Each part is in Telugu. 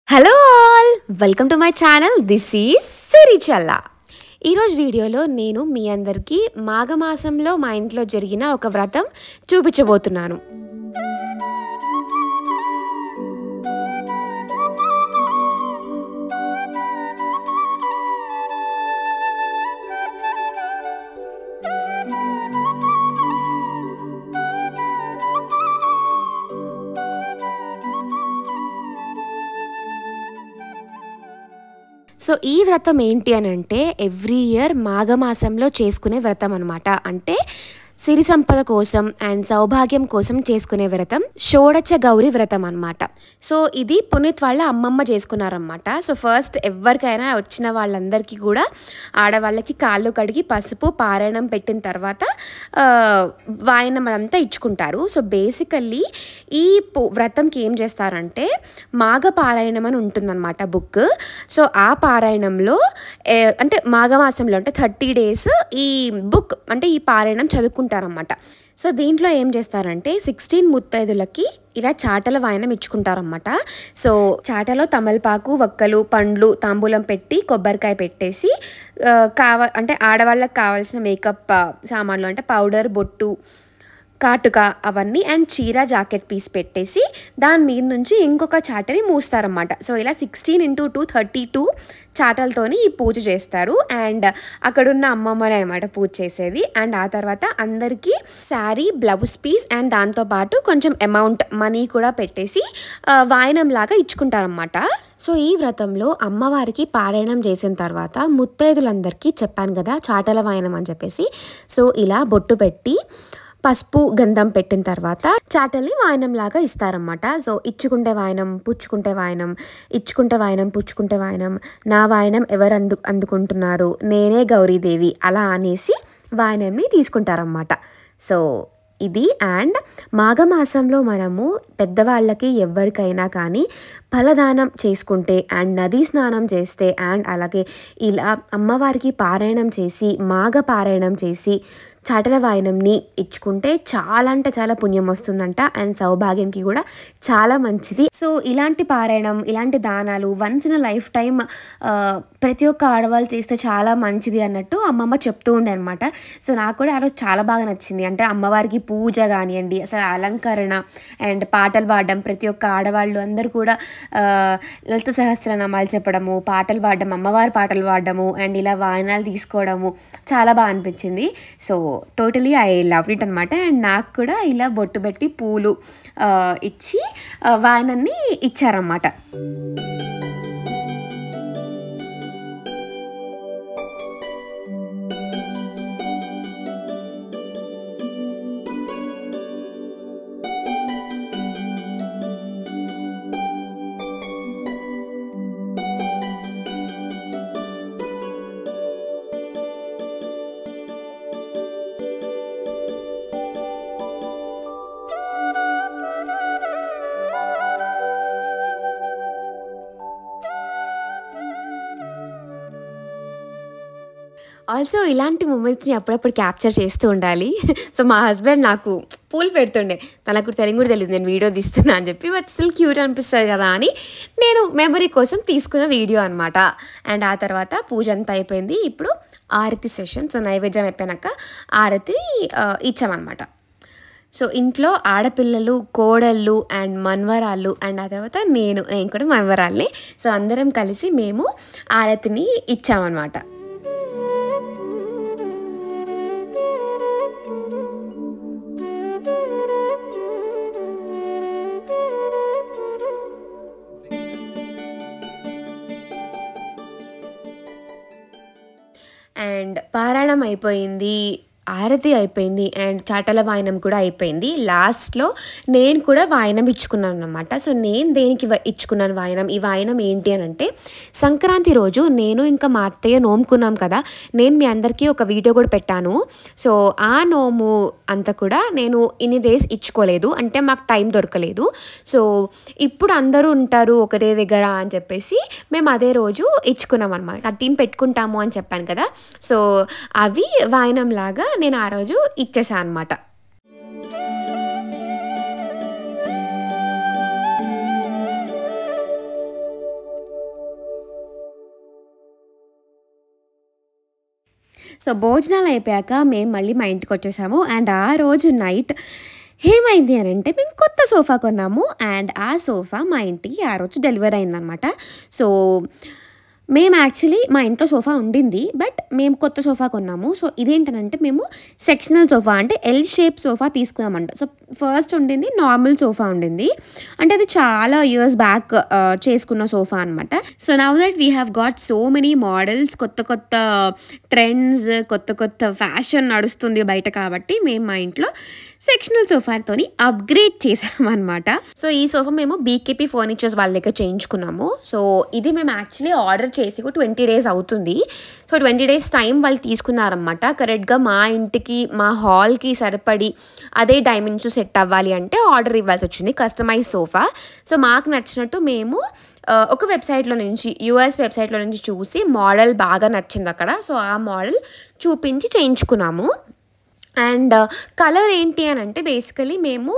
hello all welcome to my channel this is Sirichalla ఈరోజు వీడియోలో నేను మీ అందరికీ మాఘమాసంలో మా ఇంట్లో జరిగిన ఒక వ్రతం చూపించబోతున్నాను సో ఈ వ్రతం ఏంటి అని అంటే ఎవ్రీ ఇయర్ మాఘమాసంలో చేసుకునే వ్రతం అనమాట అంటే సిరి సంపద కోసం అండ్ సౌభాగ్యం కోసం చేసుకునే వ్రతం షోడచ గౌరి వ్రతం అనమాట సో ఇది పునీత్ వాళ్ళ అమ్మమ్మ చేసుకున్నారనమాట సో ఫస్ట్ ఎవరికైనా వచ్చిన వాళ్ళందరికీ కూడా ఆడవాళ్ళకి కాళ్ళు కడిగి పసుపు పారాయణం పెట్టిన తర్వాత ఆ, వాయనం అదంతా ఇచ్చుకుంటారు సో బేసికల్లీ ఈ పు- వ్రతంకి ఏం చేస్తారంటే మాఘ పారాయణం అని ఉంటుందన్నమాట బుక్ సో ఆ పారాయణంలో ఏ, అంటే మాఘమాసంలో అంటే థర్టీ డేస్ ఈ బుక్ అంటే ఈ పారాయణం చదువుకుంటారన్నమాట సో దీంట్లో ఏం చేస్తారంటే సిక్స్టీన్ ముత్తైదులకి ఇలా చాటల వాయనం ఇచ్చుకుంటారన్నమాట సో చాటలో తమలపాకు వక్కలు పండ్లు తాంబూలం పెట్టి కొబ్బరికాయ పెట్టేసి ఆ, కావ అంటే ఆడవాళ్ళకి కావాల్సిన మేకప్ ఆ, సామాన్లు అంటే పౌడర్ బొట్టు కాటుక అవన్నీ అండ్ చీర జాకెట్ పీస్ పెట్టేసి దాని మీద నుంచి ఇంకొక చాటని మూస్తారన్నమాట సో ఇలా sixteen into two thirty two చాటలతోని ఈ పూజ చేస్తారు అండ్ అక్కడున్న అమ్మమ్మనే అనమాట పూజ చేసేది అండ్ ఆ తర్వాత అందరికీ శారీ బ్లౌజ్ పీస్ అండ్ దాంతోపాటు కొంచెం అమౌంట్ మనీ కూడా పెట్టేసి ఆ, వాయనం లాగా ఇచ్చుకుంటారన్నమాట సో ఈ వ్రతంలో అమ్మవారికి పారాయణం చేసిన తర్వాత ముత్తైదులందరికీ చెప్పాను కదా చాటల వాయనం అని చెప్పేసి సో ఇలా బొట్టు పెట్టి పసుపు గంధం పెట్టిన తర్వాత చాటల్ని వాయనం లాగా ఇస్తారన్నమాట సో ఇచ్చుకుంటే వాయనం పుచ్చుకుంటే వాయనం ఇచ్చుకుంటే వాయనం పుచ్చుకుంటే వాయనం నా వాయనం ఎవరు అందు అందుకుంటున్నారు నేనే గౌరీదేవి అలా అనేసి వాయనంని తీసుకుంటారన్నమాట సో ఇది అండ్ మాఘమాసంలో మనము పెద్దవాళ్ళకి ఎవరికైనా కానీ ఫలదానం చేసుకుంటే అండ్ నదీ స్నానం చేస్తే అండ్ అలాగే ఇలా అమ్మవారికి పారాయణం చేసి మాఘ పారాయణం చేసి చాటల వాయనంని ఇచ్చుకుంటే చాలా అంటే చాలా పుణ్యం వస్తుందంట అండ్ సౌభాగ్యంకి కూడా చాలా మంచిది సో ఇలాంటి పారాయణం ఇలాంటి దానాలు వన్స్ ఇన్ లైఫ్ టైం ప్రతి ఒక్క ఆడవాళ్ళు చేస్తే చాలా మంచిది అన్నట్టు అమ్మమ్మ చెప్తూ ఉండే అనమాట సో నాకు కూడా ఆ రోజు చాలా బాగా నచ్చింది అంటే అమ్మవారికి పూజ కానివ్వండి అసలు అలంకరణ అండ్ పాటలు పాడడం ప్రతి ఒక్క ఆడవాళ్ళు అందరూ కూడా ఆ, లలిత సహస్రనామాలు చెప్పడము పాటలు పాడడం అమ్మవారి పాటలు పాడడము అండ్ ఇలా వాయనాలు తీసుకోవడము చాలా బాగా అనిపించింది so totally I love it అనమాట అండ్ నాకు కూడా ఇలా బొట్టు పెట్టి పూలు ఆ, ఇచ్చి ఆ, వాయనాన్ని ఇచ్చారన్నమాట ఆల్సో ఇలాంటి మూమెంట్స్ని అప్పుడప్పుడు క్యాప్చర్ చేస్తూ ఉండాలి సో మా హస్బెండ్ నాకు పూలు పెడుతుండే తనకు తెలుగు కూడా తెలియదు నేను వీడియో తీస్తున్నా అని చెప్పి బట్ స్టిల్ క్యూట్ అనిపిస్తుంది కదా అని నేను మెమరీ కోసం తీసుకున్న వీడియో అనమాట అండ్ ఆ తర్వాత పూజ అంతా అయిపోయింది ఇప్పుడు ఆరతి సెషన్ సో నైవేద్యం అయిపోయినాక ఆరతి ఆ, ఇచ్చామన్నమాట సో ఇంట్లో ఆడపిల్లలు కోడళ్ళు అండ్ మన్వరాళ్ళు అండ్ ఆ తర్వాత నేను నేను కూడా మన్వరాళ్ళే సో అందరం కలిసి మేము ఆరతిని ఇచ్చామన్నమాట అండ్ పారాయణం అయిపోయింది ఆరతి అయిపోయింది అండ్ చాటల వాయనం కూడా అయిపోయింది లాస్ట్లో నేను కూడా వాయనం ఇచ్చుకున్నాను అనమాట సో నేను దేనికి వ- ఇచ్చుకున్నాను వాయనం ఈ వాయనం ఏంటి అని అంటే సంక్రాంతి రోజు నేను ఇంకా మా అత్తయ్య నోముకున్నాం కదా నేను మీ అందరికీ ఒక వీడియో కూడా పెట్టాను సో ఆ నోము అంతా కూడా నేను ఇన్ని డేస్ ఇచ్చుకోలేదు అంటే మాకు టైం దొరకలేదు సో ఇప్పుడు అందరూ ఉంటారు ఒకటే దగ్గర అని చెప్పేసి మేము అదే రోజు ఇచ్చుకున్నాం అనమాట థర్టీన్ పెట్టుకుంటాము అని చెప్పాను కదా సో అవి వాయనం లాగా నేను ఆ రోజు ఇచ్చేసాను అనమాట సో భోజనాలు అయిపోయాక మేము మళ్ళీ మా ఇంటికి వచ్చేసాము అండ్ ఆ రోజు నైట్ ఏమైంది అని అంటే మేము కొత్త సోఫా కొన్నాము అండ్ ఆ సోఫా మా ఇంటికి ఆ రోజు డెలివరీ అయిందనమాట సో మేము యాక్చువల్లీ మా ఇంట్లో సోఫా ఉండింది బట్ మేము కొత్త సోఫా కొన్నాము సో ఇదేంటనంటే మేము సెక్షనల్ సోఫా అంటే ఎల్ షేప్ సోఫా తీసుకున్నామంట సో ఫస్ట్ ఉండింది నార్మల్ సోఫా ఉండింది అంటే అది చాలా ఇయర్స్ బ్యాక్ చేసుకున్న సోఫా అనమాట so now that we have got so many models కొత్త కొత్త ట్రెండ్స్ కొత్త కొత్త ఫ్యాషన్ నడుస్తుంది బయట కాబట్టి మేము మా ఇంట్లో సెక్షనల్ సోఫాతోని అప్గ్రేడ్ చేసామన్నమాట సో ఈ సోఫా మేము బీకేపీ ఫర్నిచర్స్ వాళ్ళ దగ్గర చేయించుకున్నాము సో ఇది మేము యాక్చువల్లీ ఆర్డర్ చేసి ట్వంటీ డేస్ అవుతుంది సో ట్వంటీ డేస్ టైం వాళ్ళు తీసుకున్నారనమాట కరెక్ట్గా మా ఇంటికి మా హాల్కి సరిపడి అదే డైమెన్షన్ సెట్ అవ్వాలి అంటే ఆర్డర్ ఇవ్వాల్సి వచ్చింది కస్టమైజ్ సోఫా సో మాకు నచ్చినట్టు మేము ఆ, ఒక వెబ్సైట్లో నుంచి యూఎస్ వెబ్సైట్లో నుంచి చూసి మోడల్ బాగా నచ్చింది అక్కడ సో ఆ మోడల్ చూపించి చేయించుకున్నాము అండ్ కలర్ ఏంటి అని అంటే బేసికలీ మేము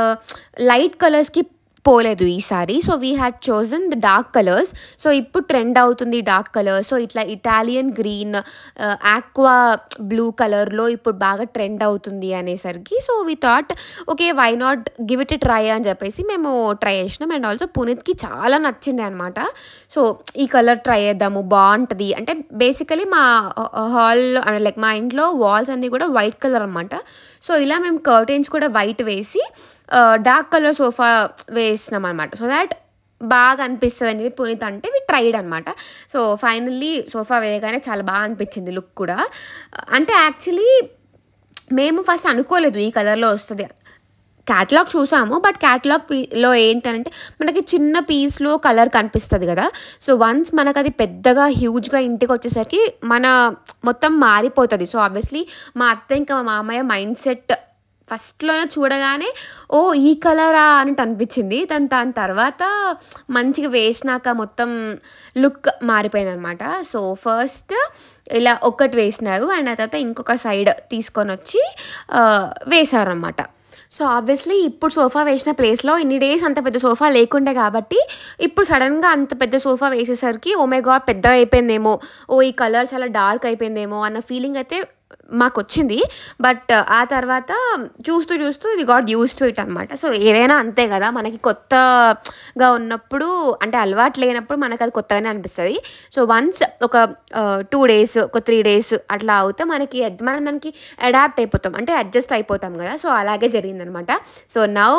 లైట్ కలర్స్కి పోలేదు ఈసారి so we had chosen the dark colours so ఇప్పుడు ట్రెండ్ అవుతుంది డార్క్ కలర్ సో ఇట్లా ఇటాలియన్ గ్రీన్ ఆక్వా బ్లూ కలర్లో ఇప్పుడు బాగా ట్రెండ్ అవుతుంది అనేసరికి so we thought okay why not give it try అని చెప్పేసి మేము ట్రై చేసినాం అండ్ ఆల్సో పునీత్కి చాలా నచ్చింది అనమాట సో ఈ కలర్ ట్రై చేద్దాము బాగుంటుంది అంటే బేసికలీ మా హాల్ లైక్ మా ఇంట్లో వాల్స్ అన్నీ కూడా వైట్ కలర్ అనమాట సో ఇలా మేము కర్టెన్స్ కూడా వైట్ వేసి డార్క్ కలర్ సోఫా వేసినాం అనమాట సో దాట్ బాగా అనిపిస్తుంది అని చెప్పి పునీత్ అంటే వి ట్రైడ్ అనమాట సో ఫైనల్లీ సోఫా వేయగానే చాలా బాగా అనిపించింది లుక్ కూడా అంటే యాక్చువల్లీ మేము ఫస్ట్ అనుకోలేదు ఈ కలర్లో వస్తుంది క్యాటలాగ్ చూసాము బట్ క్యాటలాగ్ లో ఏంటంటే మనకి చిన్న పీస్లో కలర్ కనిపిస్తుంది కదా సో వన్స్ మనకు అది పెద్దగా హ్యూజ్గా ఇంటికి వచ్చేసరికి మన మొత్తం మారిపోతుంది సో ఆబ్వియస్లీ మా అత్త ఇంకా మా మామయ్య మైండ్ సెట్ ఫస్ట్లోనే చూడగానే ఓ ఈ కలరా అన్నట్టు అనిపించింది దాని దాని తర్వాత మంచిగా వేసినాక మొత్తం లుక్ మారిపోయింది అనమాట సో ఫస్ట్ ఇలా ఒక్కటి వేసినారు అండ్ ఆ తర్వాత ఇంకొక సైడ్ తీసుకొని వచ్చి ఆ, వేశారనమాట సో ఆబ్వియస్లీ ఇప్పుడు సోఫా వేసిన ప్లేస్లో ఇన్ని డేస్ అంత పెద్ద సోఫా లేకుండే కాబట్టి ఇప్పుడు సడన్గా అంత పెద్ద సోఫా వేసేసరికి ఓ మై గాడ్ పెద్ద అయిపోయిందేమో ఓ ఈ కలర్ చాలా డార్క్ అయిపోయిందేమో అన్న ఫీలింగ్ అయితే మాకు వచ్చింది బట్ ఆ తర్వాత చూస్తూ చూస్తూ we got use to it అనమాట సో ఏదైనా అంతే కదా మనకి కొత్తగా ఉన్నప్పుడు అంటే అలవాటు లేనప్పుడు మనకు అది కొత్తగానే అనిపిస్తుంది సో వన్స్ ఒక టూ డేస్ ఒక త్రీ డేస్ అట్లా అవుతే మనకి ad- మనం దానికి అడాప్ట్ అయిపోతాం అంటే అడ్జస్ట్ అయిపోతాం కదా సో అలాగే జరిగిందనమాట so now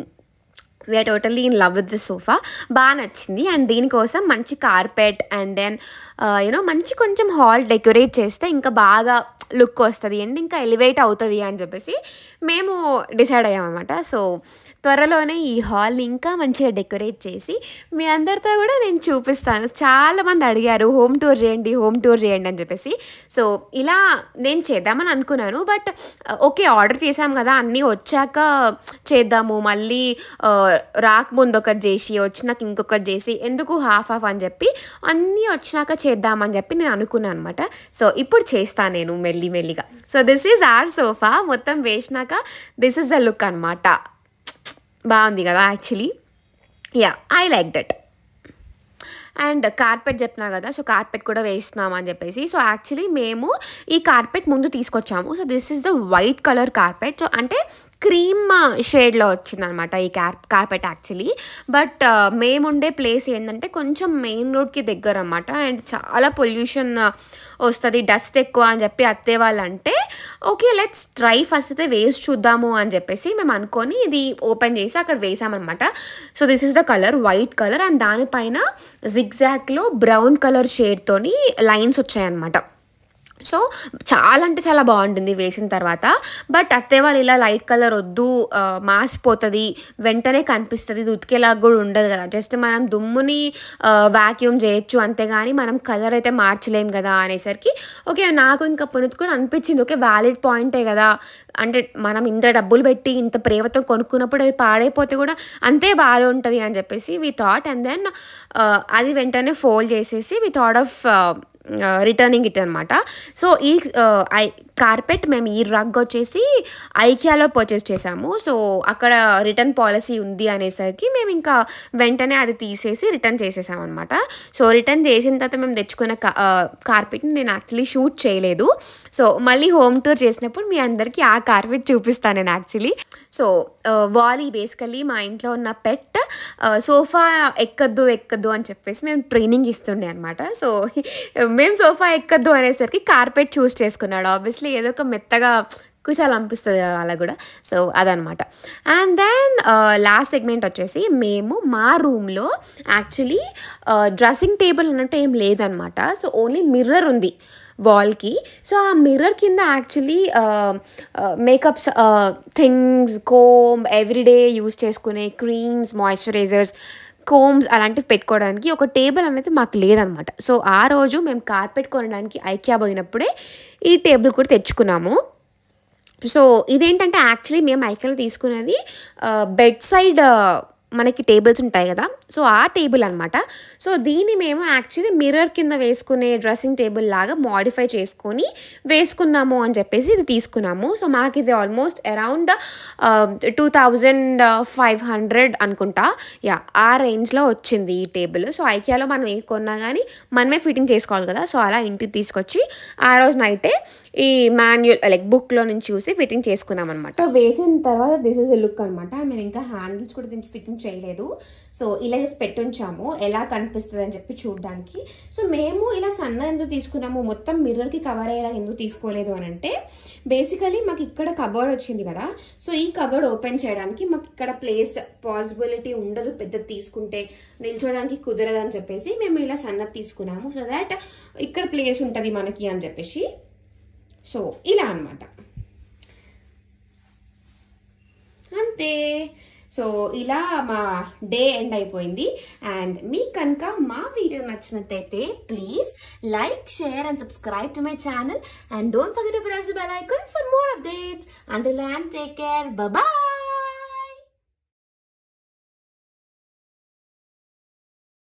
we are totally in love with the sofa బాగా నచ్చింది అండ్ దీనికోసం మంచి కార్పెట్ అండ్ దెన్ యూనో మంచి కొంచెం హాల్ డెకరేట్ చేస్తే ఇంకా బాగా లుక్ వస్తుంది అండ్ ఇంకా ఎలివేట్ అవుతుంది అని చెప్పేసి మేము డిసైడ్ అయ్యామన్నమాట సో త్వరలోనే ఈ హాల్ని ఇంకా మంచిగా డెకరేట్ చేసి మీ అందరితో కూడా నేను చూపిస్తాను చాలామంది అడిగారు హోమ్ టూర్ చేయండి హోమ్ టూర్ చేయండి అని చెప్పేసి సో ఇలా నేను చేద్దామని అనుకున్నాను బట్ ఓకే ఆర్డర్ చేసాం కదా అన్నీ వచ్చాక చేద్దాము మళ్ళీ ఆ, రాకముందు ఒకటి చేసి వచ్చినాక ఇంకొకటి చేసి ఎందుకు హాఫ్ హాఫ్ అని చెప్పి అన్నీ వచ్చినాక చేద్దామని చెప్పి నేను అనుకున్నాను అనమాట సో ఇప్పుడు చేస్తాను నేను మెల్లి మెల్లిగా so this is our sofa మొత్తం వేసినాక దిస్ ఇస్ ద లుక్ అనమాట బాగుంది కదా actually yeah I like that and carpet చెప్పినా కదా సో కార్పెట్ కూడా వేస్తున్నాం అని చెప్పేసి సో యాక్చువల్లీ మేము ఈ కార్పెట్ ముందు తీసుకొచ్చాము so this is the white colour carpet so అంటే క్రీమ్ షేడ్లో వచ్చిందనమాట ఈ కార్ కార్పెట్ యాక్చువల్లీ బట్ మేముండే ప్లేస్ ఏంటంటే కొంచెం మెయిన్ రోడ్కి దగ్గర అనమాట అండ్ చాలా పొల్యూషన్ వస్తుంది డస్ట్ ఎక్కువ అని చెప్పి అత్తే వాళ్ళు అంటే ఓకే లెట్స్ ట్రై ఫస్ట్ అయితే వేసి చూద్దాము అని చెప్పేసి మేము అనుకొని ఇది ఓపెన్ చేసి అక్కడ వేసామన్నమాట so this is the colour white colour and దానిపైన జిగ్జాక్లో బ్రౌన్ కలర్ షేడ్తోని లైన్స్ వచ్చాయన్నమాట సో చాలా అంటే చాలా బాగుంటుంది వేసిన తర్వాత బట్ అత్తే వాళ్ళు ఇలా లైట్ కలర్ వద్దు ఆ, మాసిపోతుంది వెంటనే కనిపిస్తుంది ఇది ఉతికేలాగా కూడా ఉండదు కదా జస్ట్ మనం దుమ్ముని వ్యాక్యూమ్ చేయొచ్చు అంతేగాని మనం కలర్ అయితే మార్చలేం కదా అనేసరికి ఓకే నాకు ఇంకా పునుతుకుని అనిపించింది ఓకే వ్యాలిడ్ పాయింటే కదా అంటే మనం ఇంత డబ్బులు పెట్టి ఇంత ప్రేమతో కొనుక్కున్నప్పుడు అది పాడైపోతే కూడా అంతే బాధ ఉంటుంది అని చెప్పేసి వి థాట్ అండ్ దెన్ అది వెంటనే ఫోల్డ్ చేసేసి we thought of returning it అనమాట సో ఈ ఐ కార్పెట్ మేము ఈ రగ్ వచ్చేసి ఐకియాలో పర్చేస్ చేసాము సో అక్కడ రిటర్న్ పాలసీ ఉంది అనేసరికి మేము ఇంకా వెంటనే అది తీసేసి రిటర్న్ చేసేసాం అనమాట సో రిటర్న్ చేసిన తర్వాత మేము తెచ్చుకున్న కార్పెట్ని నేను యాక్చువల్లీ షూట్ చేయలేదు సో మళ్ళీ హోమ్ టూర్ చేసినప్పుడు మీ అందరికీ ఆ కార్పెట్ చూపిస్తాను నేను యాక్చువల్లీ సో వాలీ బేసికలీ మా ఇంట్లో ఉన్న పెట్ సోఫా ఎక్కద్దు ఎక్కద్దు అని చెప్పేసి మేము ట్రైనింగ్ ఇస్తుండే అనమాట సో మేము సోఫా ఎక్కద్దు అనేసరికి కార్పెట్ చూస్ చేసుకున్నాడు ఆబ్వియస్లీ ఏదో ఒక మెత్తగా కూర్చోాలి అనిపిస్తుంది కదా అలా కూడా సో అదనమాట అండ్ దెన్ లాస్ట్ సెగ్మెంట్ వచ్చేసి మేము మా రూమ్లో యాక్చువల్లీ డ్రెస్సింగ్ టేబుల్ అన్నట్టు ఏం లేదనమాట సో ఓన్లీ మిర్రర్ ఉంది వాల్కి సో ఆ మిర్రర్ కింద actually makeups things comb everyday use చేసుకునే క్రీమ్స్ మాయిశ్చరైజర్స్ కోమ్స్ అలాంటివి పెట్టుకోవడానికి ఒక టేబుల్ అనేది మాకు లేదనమాట సో ఆ రోజు మేము కార్పెట్ కొనడానికి ఐక్యా పోయినప్పుడే ఈ టేబుల్ కూడా తెచ్చుకున్నాము సో ఇదేంటంటే యాక్చువల్లీ మేము ఐక్యాలో తీసుకున్నది బెడ్ సైడ్ మనకి టేబుల్స్ ఉంటాయి కదా సో ఆ టేబుల్ అనమాట సో దీన్ని మేము యాక్చువల్లీ మిర్రర్ కింద వేసుకునే డ్రెస్సింగ్ టేబుల్ లాగా మాడిఫై చేసుకొని వేసుకుందాము అని చెప్పేసి ఇది తీసుకున్నాము సో మాకు ఇది almost around two thousand five hundred అనుకుంటా యా ఆ రేంజ్లో వచ్చింది ఈ టేబుల్ సో ఐకియాలో మనం ఏ కొన్నా కానీ మనమే ఫిట్టింగ్ చేసుకోవాలి కదా సో అలా ఇంటికి తీసుకొచ్చి ఆ రోజు నైటే ఈ మాన్యువల్ లైక్ బుక్లో నుంచి చూసి ఫిట్టింగ్ చేసుకున్నాం అనమాట సో వేసిన తర్వాత దిస్ ఇస్ లుక్ అనమాట మేము ఇంకా హ్యాండిల్స్ కూడా దీనికి ఫిట్టింగ్ చేయలేదు సో ఇలా జస్ట్ పెట్టుంచాము ఎలా కనిపిస్తుంది అని చెప్పి చూడడానికి సో మేము ఇలా సన్న ఎందుకు తీసుకున్నాము మొత్తం మిర్రర్కి కవర్ అయ్యేలా ఎందుకు తీసుకోలేదు అని అంటే బేసికలీ మాకు ఇక్కడ కబర్డ్ వచ్చింది కదా సో ఈ కబర్డ్ ఓపెన్ చేయడానికి మాకు ఇక్కడ ప్లేస్ పాసిబిలిటీ ఉండదు పెద్ద తీసుకుంటే నిల్చోడానికి కుదరదు అని చెప్పేసి మేము ఇలా సన్నది తీసుకున్నాము సో దాట్ ఇక్కడ ప్లేస్ ఉంటుంది మనకి అని చెప్పేసి సో ఇలా అనమాట అంతే సో ఇలా మా డే ఎండ్ అయిపోయింది అండ్ మీకు కనుక మా వీడియో నచ్చినట్టయితే please like share and subscribe to my channel and don't forget to press bell icon for more updates and and take care bye